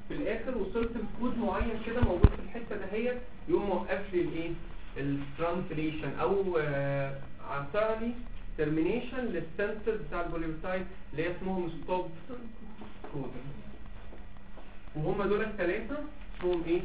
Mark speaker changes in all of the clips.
Speaker 1: في الاخر وصلت لكود معين كده موجود في الحته دهيت يقوم موقف لي الايه الترانسليشن او آه، عطى لي ترمينيشن للسنسور بتاع البوليبتايد اللي هي اسمهم ستوب كود وهم دول الثلاثه اسمهم ايه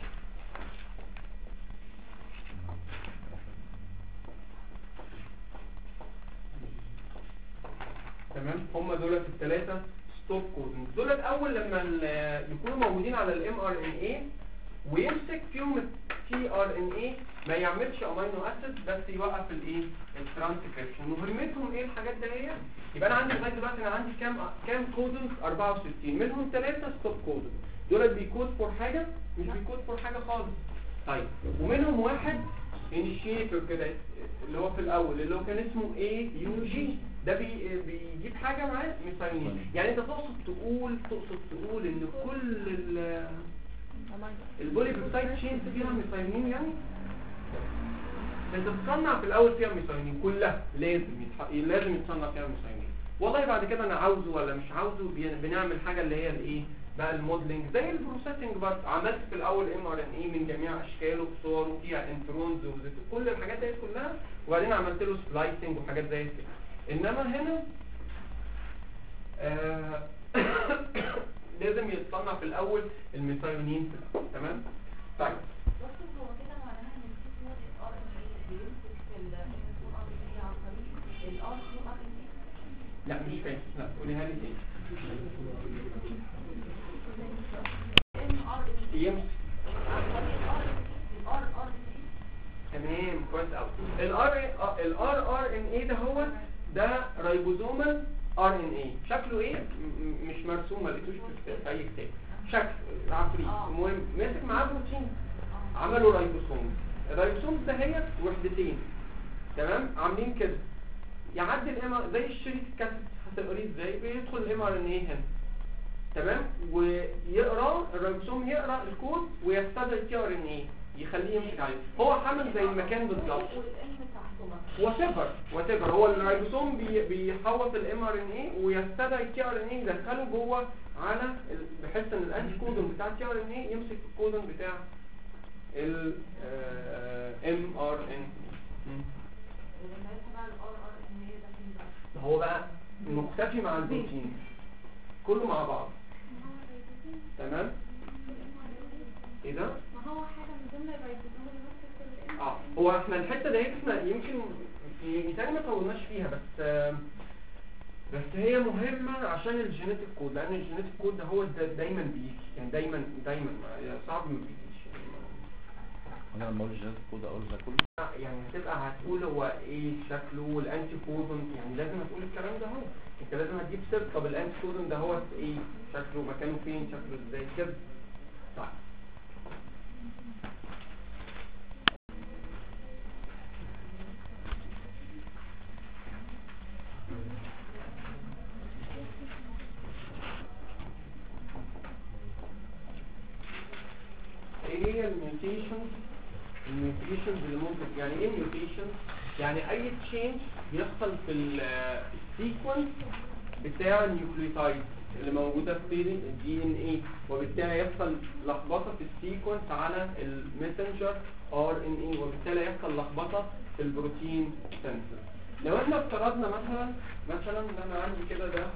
Speaker 1: تمام هم دولت الثلاثه ستوب كودنج دولت اول لما ال- يكونوا موجودين على الام ار ان اي ويمسك فيهم التي ار ان اي ما يعملش امينو اسيد بس يوقف الايه الترانسكريبشن مهمتهم ايه الحاجات دي يبقى انا عندي لغايه دلوقتي انا عندي كام كام كودنج 64 منهم ثلاثه ستوب كودنج دولت بيكود فور حاجه مش بيكود فور حاجه خالص طيب ومنهم واحد انيشيتور كده اللي هو في الاول اللي هو كان اسمه اي يو جي ده بي بيجيب حاجه معاه ميثايونين يعني انت تقصد تقول تقصد تقول ان كل ال البولي بيبتايد تشينز فيها ميثايونين يعني انت بتصنع في الاول فيها ميثايونين كلها لازم يتح... لازم يتصنع فيها ميثايونين والله بعد كده انا عاوزه ولا مش عاوزه بي- بنعمل حاجه اللي هي الايه بقى الموديلنج زي البروسيسنج برضه عملت في الاول ام ار ان اي من جميع اشكاله بصوره فيها انترونز كل الحاجات دي كلها وبعدين عملت له سبلايسنج وحاجات زي كده انما هنا آه لازم يتصنع في الاول الميثايونين في الأول، تمام طيب
Speaker 2: دكتور هو كده معناها ان السي كود الار ان اي بيمسك في الام ار ان اي عن طريق الار كيو ار ان اي
Speaker 1: لا مش فاهم لا قوليها لي تاني
Speaker 2: ام ار ان اي
Speaker 1: يمسك
Speaker 2: عن طريق الار الار ار ان اي
Speaker 1: تمام كويس قوي الار الار ار ان اي ده هو ده رايبوزومال ار ان اي شكله ايه م- م- مش مرسوم ما لقيتوش في كتاب- في اي كتاب شكل عفريت
Speaker 2: آه.
Speaker 1: المهم ماسك معاه بروتين عملوا رايبوسوم الرايبوسوم ده هي وحدتين تمام عاملين كده يعدي الام زي الشريط الكاسيت هتقريه ازاي بيدخل الام ار ان اي هنا تمام ويقرا الرايبوسوم يقرا الكود ويستدعي التي ار ان اي يخليه يمسك عليه هو عامل زي المكان بالظبط
Speaker 2: والام بتاعته
Speaker 1: وات ايفر وات ايفر هو الرايبوسوم بي بيحوط الام ار ان اي ويستدعي التي ار ان اي يدخله جوه على ال- بحيث ان الانتي كودون بتاع التي ار ان اي يمسك الكودون بتاع ال ام ار ان
Speaker 2: ولما يدخل على الار ار ان اي ده فين بقى؟
Speaker 1: هو بقى مكتفي مع البروتين كله مع بعض تمام ايه ده
Speaker 3: ما هو حاجة من ضمن الريبوزوم اللي ماسكة الام
Speaker 1: اه هو احنا الحته ديت احنا يمكن مثال ما طولناش فيها بس آم، بس هي مهمه عشان الجينيتك كود لان الجينيتك كود ده هو دا دايما بيجي يعني دايما دايما ما- صعب ما بيجيش
Speaker 4: انا لما اقول الجهاز كود اقول ده كله
Speaker 1: يعني هتبقى هتقول هو ايه شكله والانتي كودون يعني لازم هتقول الكلام ده هو انت لازم هتجيب سيرت طب الانتي كودون ده هو ايه شكله مكانه فين شكله ازاي كده طيب ايه هي الميوتيشن الميوتيشن اللي ممكن يعني ايه ميوتيشن يعني اي تشينج بيحصل في السيكونس بتاع النيوكليوتايد اللي موجوده في الدي ان اي وبالتالي يحصل لخبطه في السيكونس على المسنجر ار ان اي وبالتالي يحصل لخبطه في البروتين سنسور لو احنا افترضنا مثلا مثلا ان انا عندي كده ده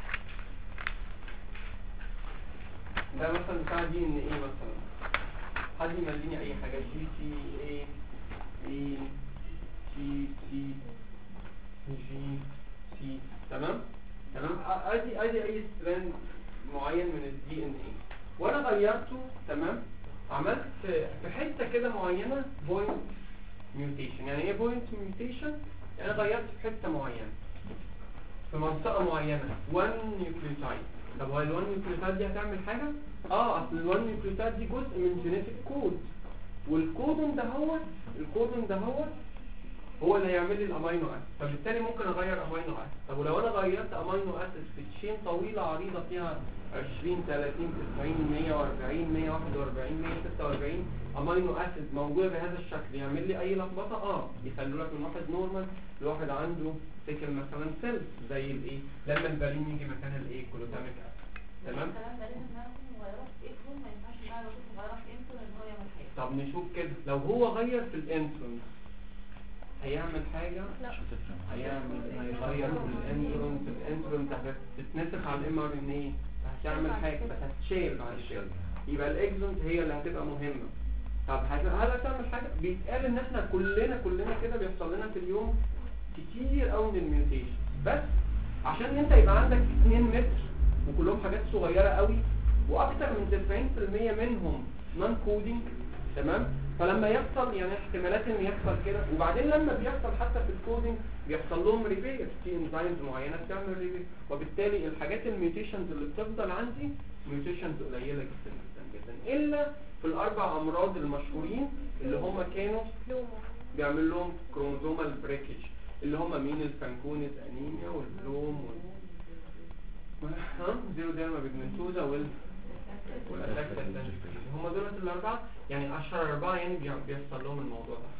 Speaker 1: ده مثلا بتاع دي ان ايه مثلا حد يمليني اي حاجه جي تي اي اي تي تي جي سي تمام تمام أ- ادي ادي اي ستراند معين من الدي ان اي وانا غيرته تمام عملت في حته كده معينه بوينت ميوتيشن يعني ايه بوينت ميوتيشن يعني غيرت في حته معينه في منطقه معينه 1 نيوكليوتايد طب هو ال 1 نيوكليوتايد دي هتعمل حاجه اه اصل ال 1 نيوكليوتايد دي جزء من جينيتيك كود والكودون ده هو الكودون ده هو هو اللي هيعمل لي الامينو اسيد فبالتالي ممكن اغير امينو اسيد طب ولو انا غيرت امينو اسيد في تشين طويله عريضه فيها 20 30 90 140 141 146 امينو اسيد موجوده بهذا الشكل يعمل لي اي لخبطه اه يخلوا لك من واحد نورمال لواحد عنده سيكل مثلا سيل زي الايه لما البالين يجي مكان الايه كلوتاميك اسيد تمام
Speaker 2: الكلام ده لازم نعرف مغيرات ايه
Speaker 1: طب نشوف كده لو هو غير في الانترنس هيعمل حاجة
Speaker 3: لا
Speaker 4: مش هتفرق
Speaker 1: هيعمل هيغير في الانترنس الانترنس هتتنسخ على الام ار ان ايه هتعمل حاجة بس هتشيل بعد كده يبقى الاكزونز هي اللي هتبقى مهمة طب هت- هل هتعمل حاجة بيتقال ان احنا كلنا كلنا كده بيحصل لنا في اليوم كتير قوي من الميوتيشن بس عشان انت يبقى عندك 2 متر وكلهم حاجات صغيرة قوي واكتر من 90% منهم نون كودينج تمام فلما يحصل يعني احتمالات ان يحصل كده وبعدين لما بيحصل حتى في الكودينج بيحصل لهم ريبير في انزيمز معينه بتعمل ريبير وبالتالي الحاجات الميوتيشنز اللي بتفضل عندي ميوتيشنز قليله جدا جدا جدا الا في الاربع امراض المشهورين اللي هم كانوا
Speaker 3: لومو
Speaker 1: بيعمل لهم كروموزومال بريكج اللي هم مين الفانكونيز انيميا والبلوم وال ها زيرو ديرما بيجمنتوزا وال والأتاك هم دول الأربعة يعني أشهر أربعة يعني بي- بيحصل لهم الموضوع ده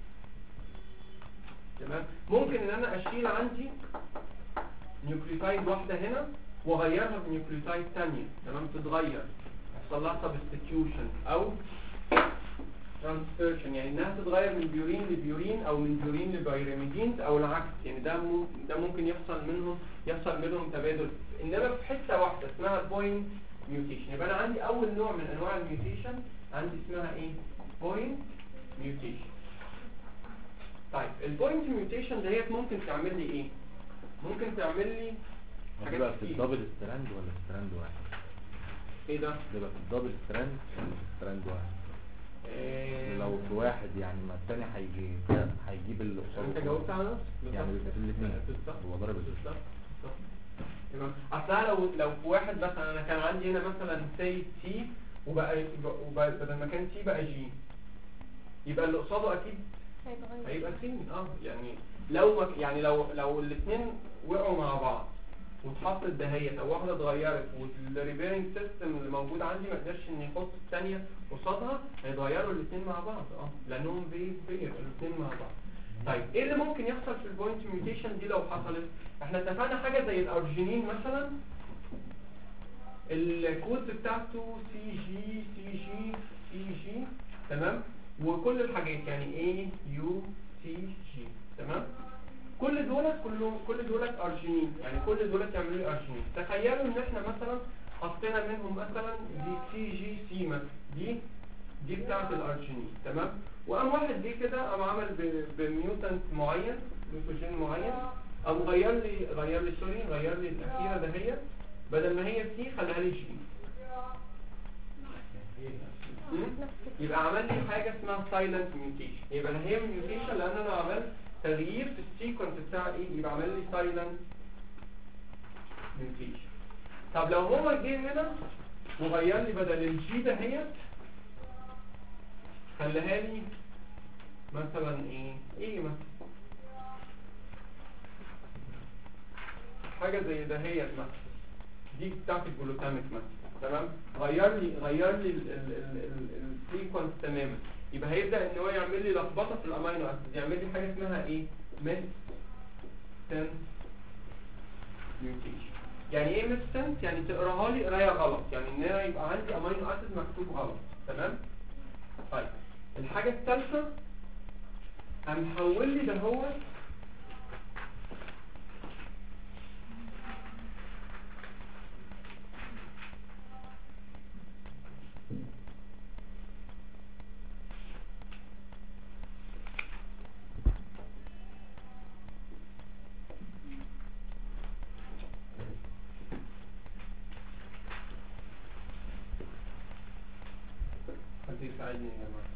Speaker 1: تمام ممكن إن أنا أشيل عندي نيوكليوتايد واحدة هنا وأغيرها بنيوكليوتايد تانية تمام تتغير يحصل لها substitution أو ترانسفيرشن يعني انها تتغير من بيورين لبيورين او من بيورين لبيراميدينز او العكس يعني ده مو ده ممكن يحصل منهم يحصل منهم تبادل انما في حته واحده اسمها بوينت ميوتيشن يبقى انا عندي اول نوع من انواع الميوتيشن عندي اسمها ايه بوينت ميوتيشن طيب البوينت ميوتيشن ديت ممكن تعمل لي ايه ممكن تعمل لي حاجات
Speaker 4: بيبقى في
Speaker 1: كتير.
Speaker 4: الدبل ستراند ولا ستراند واحد
Speaker 1: ايه ده
Speaker 4: بيبقى في الدبل ستراند ولا في ستراند واحد
Speaker 1: إيه
Speaker 4: لو في واحد يعني ما التاني هيجي هيجيب اللي قصاده
Speaker 1: انت
Speaker 4: خلاص.
Speaker 1: جاوبت على نفسك
Speaker 4: يعني بيبقى في الاثنين
Speaker 1: بالظبط
Speaker 4: هو ضرب ال-
Speaker 1: بالظبط بالظبط. تمام اصل لو لو في واحد مثلا انا كان عندي هنا مثلا سي تي وبقى وبقى بدل ما كان تي بقى جي يبقى اللي قصاده اكيد
Speaker 3: هيتغير
Speaker 1: هيبقى سي اه يعني لو ما يعني لو لو الاثنين وقعوا مع بعض واتحطت دهيت او واحده اتغيرت والريبيرنج سيستم اللي موجود عندي ما قدرش ان يحط الثانيه قصادها هيتغيروا الاثنين مع بعض اه لانهم بي بير الاثنين مع بعض طيب ايه اللي ممكن يحصل في البوينت ميوتيشن دي لو حصلت احنا اتفقنا حاجه زي الارجينين مثلا الكود بتاعته سي جي سي جي سي جي تمام وكل الحاجات يعني اي يو تي جي تمام كل دولت كلهم كل دولت ارجينين يعني كل دولت يعملوا لي ارجينين تخيلوا ان احنا مثلا حطينا منهم مثلا دي سي جي سي مثلا دي دي بتاعه الارجينين تمام وقام واحد دي كده قام عمل ب- بميوتنت معين ميوتوجين معين قام غير لي غير لي سوري غير لي الاخيره دهيت بدل ما هي سي خلاها لي جي مم؟ يبقى عمل لي حاجه اسمها سايلنت ميوتيشن يبقى هي ميوتيشن لان انا عملت تغيير في السيكونس بتاع ايه يبقى عمل لي سايلنت ميوتيشن طب لو هو جه هنا وغير لي بدل الجي دهيت خلاها لي مثلا ايه ايه مثلا حاجه زي دهيت مثلا دي بتاعت الجلوتاميك مثلا تمام غير لي غير لي السيكونس تماما يبقى هيبدا ان هو يعمل لي لخبطه في الامينو اسيد يعمل لي حاجه اسمها ايه ميس سنس ميوتيشن يعني ايه ميس سنس يعني تقراها لي قرايه غلط يعني ان انا يبقى عندي امينو اسيد مكتوب غلط تمام طيب الحاجه الثالثه قام حول لي ده هو حد يساعدني يا جماعه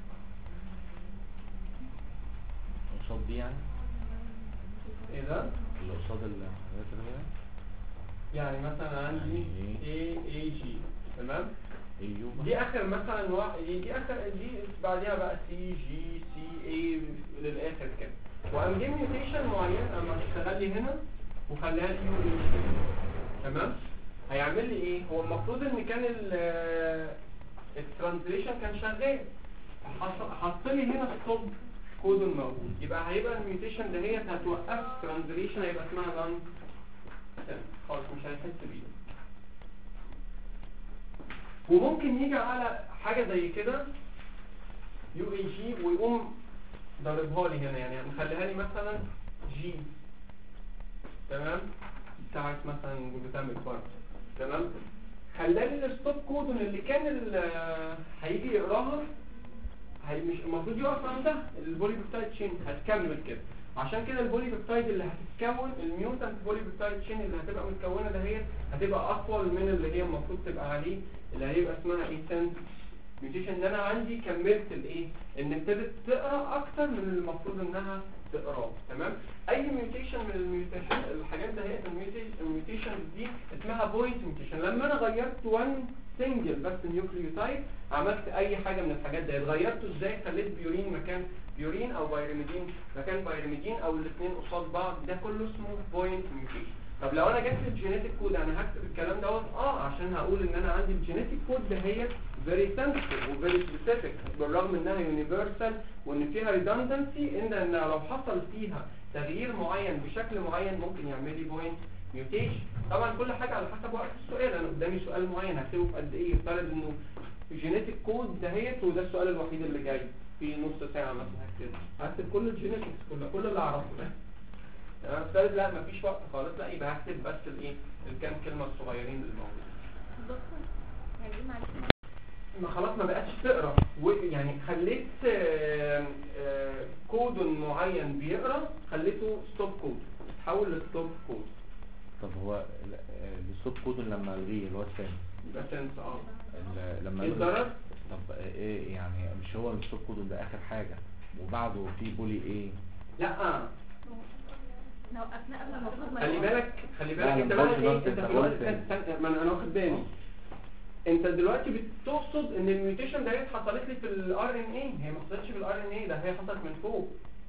Speaker 4: قصاد دي يعني
Speaker 1: ايه ده
Speaker 4: اللي قصاد الحاجات اللي هي
Speaker 1: يعني مثلا عندي
Speaker 4: يعني
Speaker 1: A A G تمام
Speaker 4: ايوه
Speaker 1: دي اخر مثلا وا... دي, دي اخر دي بعديها بقى سي جي سي اي للاخر كده وقام جه ميوتيشن معين اما اشتغل لي هنا وخليها لي يو اي تمام هيعمل لي ايه هو المفروض ان كان ال الترانزليشن كان شغال حط حط لي هنا ستوب كود موجود يبقى هيبقى الميوتيشن دهيت هتوقف ترانزليشن هيبقى اسمها نون خالص مش هيحس بيه وممكن يجي على حاجة زي كده يو اي جي ويقوم ضاربها لي هنا يعني مخليها لي مثلا جي تمام بتاعت مثلا جلوتاميك برضه تمام خلاني الستوب كودون اللي كان ال- هيجي يقراها هي مش المفروض يقف عندها البولي بيبتايد تشين هتكمل كده عشان كده البولي بيبتايد اللي هتتكون الميوتنت بولي بيبتايد تشين اللي هتبقى متكونه دهيت هتبقى اطول من اللي هي المفروض تبقى عليه اللي هيبقى اسمها ايه سنس ميوتيشن ان انا عندي كملت الايه ان ابتدت تقرا اكتر من اللي المفروض انها تقراه تمام اي ميوتيشن من الميوتيشن الحاجات دهيت الميوتيشن دي اسمها بوينت ميوتيشن لما انا غيرت وان سنجل بس نيوكليوتايد عملت اي حاجه من الحاجات دي غيرته ازاي خليت بيورين مكان بيورين او بايرميدين مكان بايرميدين او الاثنين قصاد بعض ده كله اسمه بوينت ميوتيشن طب لو انا جبت الجينيتك كود انا هكتب الكلام دوت اه عشان هقول ان انا عندي الجينيتك كود ده هي فيري سنسيتيف وفيري سبيسيفيك بالرغم انها يونيفرسال وان فيها ريدندنسي ان ان لو حصل فيها تغيير معين بشكل معين ممكن يعمل لي بوينت ميوتيشن طبعا كل حاجه على حسب وقت السؤال انا قدامي سؤال معين هكتبه في قد ايه يفترض انه الجينيتك كود دهيت وده السؤال الوحيد اللي جاي في نص ساعه مثلا هكتبه هكتب كل الجينيتكس كل كل اللي اعرفه ده تمام افترض لا مفيش وقت خالص لا يبقى هكتب بس الايه الكام كلمه الصغيرين اللي موجودين
Speaker 3: دكتور يعني ايه معلش
Speaker 1: ما خلاص ما بقتش تقرا ويعني خليت آه، آه، كود معين بيقرا خليته ستوب كود تحول لستوب كود
Speaker 4: طب هو ال- آه، الستوب كود لما الغيه اللي هو الثاني
Speaker 1: يبقى سنس اه
Speaker 4: ال- لما
Speaker 1: ايه
Speaker 4: يلغي-
Speaker 1: الضرر؟
Speaker 4: طب آه، ايه يعني مش هو الستوب كود ده اخر حاجه وبعده في بولي ايه
Speaker 1: لا
Speaker 2: لو اثناء قبل المفروض ما
Speaker 1: خلي
Speaker 2: يقرأ.
Speaker 1: بالك خلي بالك
Speaker 4: لا،
Speaker 1: انت
Speaker 4: أنا
Speaker 1: بقى
Speaker 4: بقول
Speaker 1: ايه
Speaker 4: دلوقتي
Speaker 1: انت
Speaker 4: أنت
Speaker 1: في الوقت
Speaker 4: قلت-
Speaker 1: كان- كان- ما انا أنا واخد بالي انت دلوقتي بتقصد ان الميوتيشن ديت حصلت لي في الار ان اي هي ما حصلتش في الار ان اي ده هي حصلت من فوق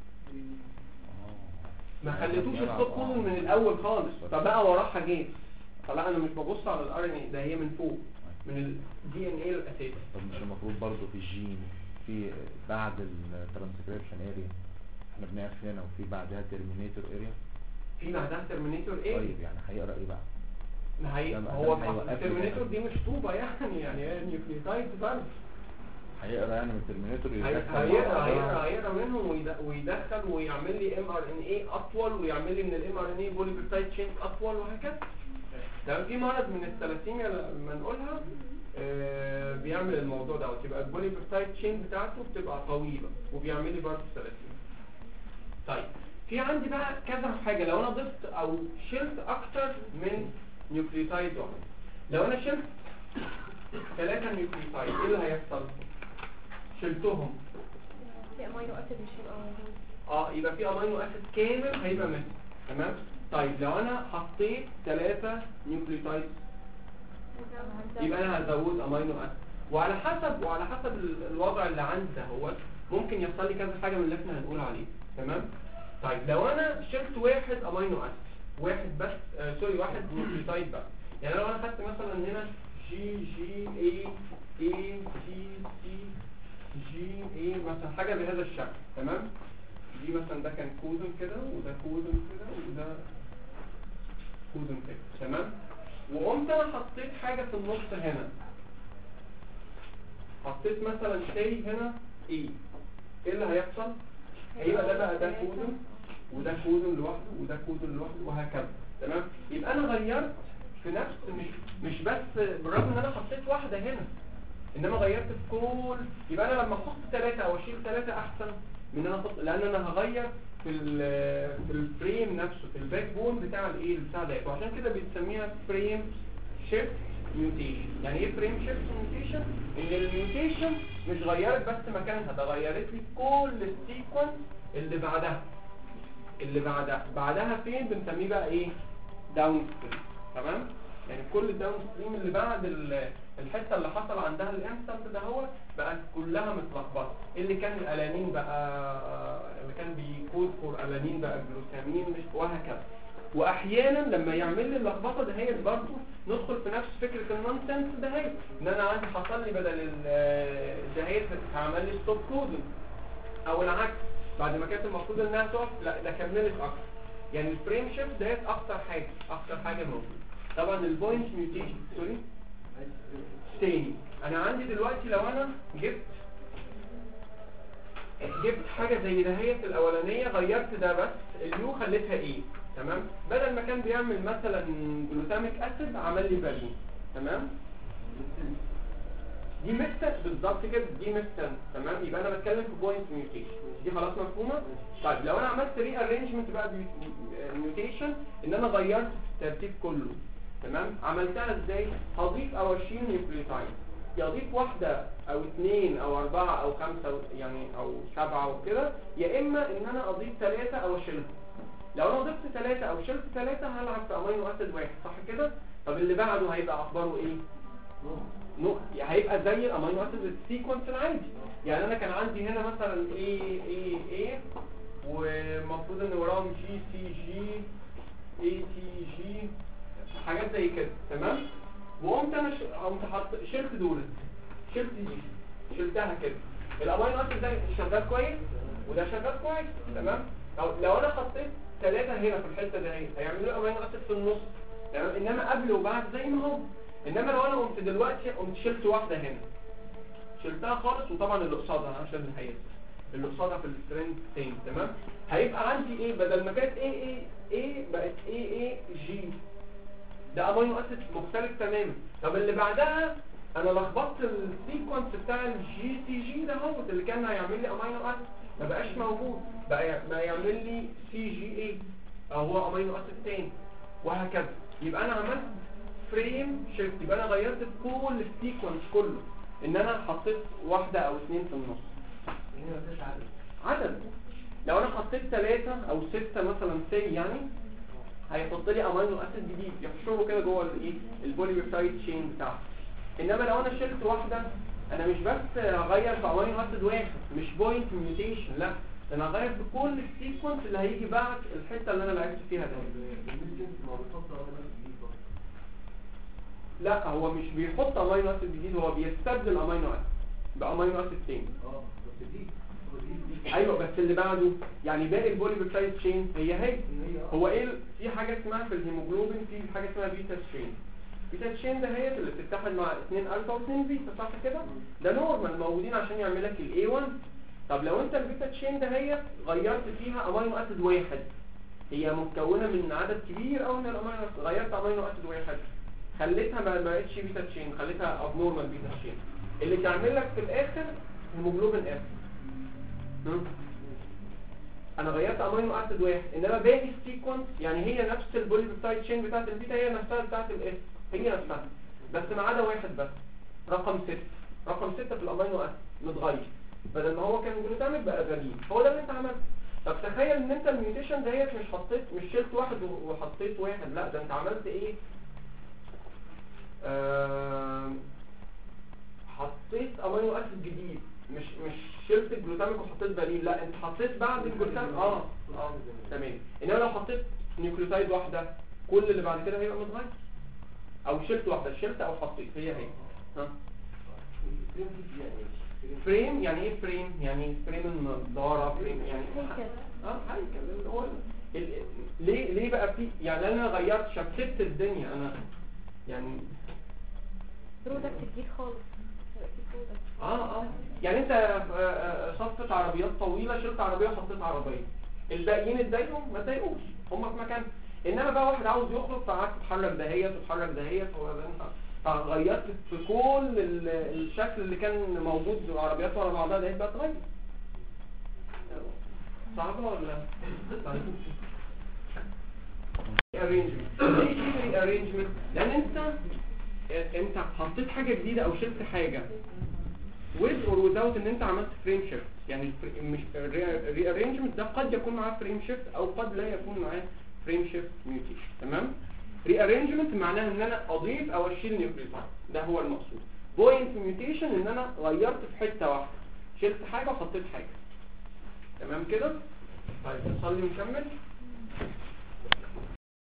Speaker 1: ما خليتوش الصوت كله من الاول خالص فبقى وراه حاجات فلا انا مش ببص على الار ان اي ده هي من فوق من الدي ان اي الاساسي
Speaker 4: طب مش المفروض برضه في الجين في بعد الترانسكريبشن اريا احنا بنقف هنا وفي بعدها ترمينيتور اريا
Speaker 1: في بعدها ترمينيتور ايه
Speaker 4: طيب يعني هيقرا ايه بقى
Speaker 1: ما هي
Speaker 4: لما-
Speaker 1: هو
Speaker 4: لما هيوقفني
Speaker 1: الترمينيتور
Speaker 4: بقى.
Speaker 1: دي مش طوبه يعني يعني هي نيوكليوتايد بس
Speaker 4: هيقرا يعني من الترمينيتور
Speaker 1: هي-
Speaker 4: يدخل مع
Speaker 1: هيقرا
Speaker 4: بعضها.
Speaker 1: هيقرا هيقرا منهم ويد- ويدخل ويعمل لي ام ار ان اي اطول ويعمل لي من الام ار ان اي بولي بيبتايد تشين اطول وهكذا تمام في مرض من الثلاثيميا لما نقولها آه، بيعمل الموضوع دوت يبقى البولي بيبتايد تشين بتاعته بتبقى طويله وبيعمل لي برضه ثلاثيميا طيب في عندي بقى كذا حاجه لو انا ضفت او شلت اكتر من نيوكليوتايد واحد لو انا شلت ثلاثه نيوكليوتايد ايه اللي هيحصل شلتهم
Speaker 3: في امينو اسيد مش هيبقى موجود
Speaker 1: اه يبقى في امينو اسيد كامل هيبقى منه تمام طيب لو انا حطيت ثلاثة نيوكليوتايد يبقى انا هزود امينو اسيد وعلى حسب وعلى حسب ال- الوضع اللي عندي ده هو ممكن يحصل لي كذا حاجه من اللي احنا هنقول عليه تمام طيب لو انا شلت واحد امينو اسيد واحد بس آه سوري واحد نيوكليوتايد بس يعني لو انا خدت مثلا هنا جي جي اي اي سي سي جي اي مثلا حاجه بهذا الشكل تمام دي مثلا ده كان كودون كده وده كودون كده وده كودون كده تمام وقمت انا حطيت حاجه في النص هنا حطيت مثلا شيء هنا ايه ايه اللي هيحصل هيبقى ده بقى ده كودون وده كودون لوحده وده كودون لوحده وهكذا تمام يبقى انا غيرت في نفس مش مش بس بالرغم ان انا حطيت واحده هنا انما غيرت في كل يبقى انا لما احط ثلاثة او اشيل ثلاثة احسن من ان انا احط لان انا هغير في ال في الفريم نفسه في الباك بون بتاع الايه بتاع ده وعشان كده بنسميها فريم شيفت ميوتيشن يعني ايه فريم شيفت ميوتيشن ان الميوتيشن مش غيرت بس مكانها ده غيرت لي كل السيكونس اللي بعدها اللي بعدها بعدها فين بنسميه بقى ايه داون ستريم تمام يعني كل الداون ستريم اللي بعد ال- الحته اللي حصل عندها الانستنت ده هو بقت كلها متلخبطه اللي كان الالانين بقى اللي كان بيكود فور الانين بقى جلوتامين مش وهكذا واحيانا لما يعمل لي اللخبطه ده هي برضه ندخل في نفس فكره النونسنس ده هي ان انا عندي حصل لي بدل ال- ده هي عمل لي ستوب كودنج او العكس بعد ما كانت المفروض انها تقف لا ده كملت اكتر يعني الفريم شيفت ديت اكتر حاجه اكتر حاجه موجوده طبعا البوينت ميوتيشن سوري تاني انا عندي دلوقتي لو انا جبت جبت حاجة زي دهيت الأولانية غيرت ده بس اليو خليتها ايه تمام بدل ما كان بيعمل مثلا جلوتاميك اسيد عمل لي بالين تمام دي ميستن بالظبط كده دي ميستن تمام يبقى انا بتكلم في بوينت ميوتيشن دي خلاص مفهومه طيب لو انا عملت ري ارينجمنت بقى ميوتيشن ان انا غيرت الترتيب كله تمام عملتها ازاي هضيف او اشيل نيوكليوتايد يضيف واحدة او اثنين او اربعة او خمسة يعني او سبعة وكده يا اما ان انا اضيف ثلاثة او اشيلهم لو انا ضفت ثلاثة او شلت ثلاثة هلعب في امينو اسيد واحد صح كده طب اللي بعده هيبقى اخباره ايه نو هيبقى زي الامينو اسيد السيكونس العادي يعني انا كان عندي هنا مثلا A A A ومفروض ان وراهم جي سي جي اي تي جي حاجات زي كده تمام وقمت انا ش... قمت حط شلت دول شلت دي شلتها كده الامينو اسيد ده شغال كويس وده شغال كويس تمام لو, لو انا حطيت ثلاثة هنا في الحتة دي هيعملوا لي امينو اسيد في النص تمام انما قبل وبعد زي ما هو انما لو انا قمت دلوقتي قمت شلت واحدة هنا شلتها خالص وطبعا اللي قصادها عشان الحقيقة اللي قصادها في السترينج تاني تمام هيبقى عندي ايه بدل ما كانت ايه ايه ايه بقت ايه ايه جي ده امينو اسيد مختلف تماما طب اللي بعدها انا لخبطت السيكونس بتاع الجي تي جي ده هو اللي كان هيعمل لي امينو اسيد ما بقاش موجود بقى بقى يعمل لي سي جي اي هو امينو اسيد تاني وهكذا يبقى انا عملت فريم شيفت يبقى انا غيرت كل السيكونس كله ان انا حطيت واحدة او اثنين في النص عدد لو انا حطيت ثلاثة او ستة مثلا سي يعني هيحط لي امينو اسيد جديد يحشره كده جوه الايه البولي بيبتايد تشين بتاعته انما لو انا شلت واحدة انا مش بس هغير في امينو اسيد واحد مش بوينت ميوتيشن لا ده انا هغير في كل السيكونس اللي هيجي بعد الحتة اللي انا لعبت فيها ده لا هو مش بيحط امينو اسيد جديد هو بيستبدل امينو اسيد بامينو اسيد تاني ايوه بس اللي بعده يعني باقي البولي بيبتايد تشين هي هي هو ايه ال- في حاجه اسمها في الهيموجلوبين في حاجه اسمها بيتا تشين بيتا تشين ده هي اللي بتتحد مع 2 الفا و2 بيتا صح كده ده نورمال موجودين عشان يعمل لك الاي 1 طب لو انت البيتا تشين ده هي غيرت فيها امينو اسيد واحد هي متكونه من عدد كبير قوي من الامينو اسيد غيرت امينو اسيد واحد خليتها ما بقتش بيتا تشين خليتها ابنورمال بيتا تشين اللي تعمل لك في الاخر هيموجلوبين اف مم. انا غيرت امينو اسيد واحد انما باقي السيكونس يعني هي نفس البولي بيبتايد تشين بتاعت البيتا هي نفسها بتاعت الاس هي نفسها بس ما عدا واحد بس رقم 6 رقم 6 في الامينو اسيد متغير بدل ما هو كان جلوتاميك بقى غليل هو ده اللي انت عملته طب تخيل ان انت الميوتيشن ديت مش حطيت مش شلت واحد و- وحطيت واحد لا ده انت عملت ايه آم، حطيت امينو اسيد جديد مش مش شلت الجلوتاميك وحطيت دليل لا انت حطيت بعد الجلوتاميك اه اه تمام انما لو حطيت نيوكليوتايد واحده كل اللي بعد كده هيبقى متغير او شلت واحده شلت او حطيت هي هي ها فريم يعني ايه فريم يعني فريم النضاره فريم يعني
Speaker 3: هيكل.
Speaker 1: اه هيكل اللي هو ال- ال- ليه ليه بقى في يعني انا غيرت شتت الدنيا انا يعني
Speaker 3: برودكت جديد خالص هيبقى في برودكت
Speaker 1: اه اه يعني انت آه، آه، صفة عربيات طويلة شلت عربية وحطيت عربية الباقيين اتضايقوا ما اتضايقوش هم في مكان انما بقى واحد عاوز يخرج فقعدت تتحرك دهيت وتتحرك دهيت وبعدين فغيرت في كل ال- الشكل اللي كان موجود العربيات ورا بعضها ده بقى اتغير صعبة ولا طيب arrangement ليه في arrangement لان انت انت حطيت حاجة جديدة او شلت حاجة with or without ان انت عملت فريم شيفت يعني الفري- مش rearrangement ده قد يكون معاه فريم شيفت او قد لا يكون معاه فريم شيفت ميوتيشن تمام rearrangement معناها ان انا اضيف او اشيل نيوكليوتايد ده هو المقصود بوينت ميوتيشن ان انا غيرت في حتة واحدة شلت حاجة وحطيت حاجة تمام كده طيب نصلي ونكمل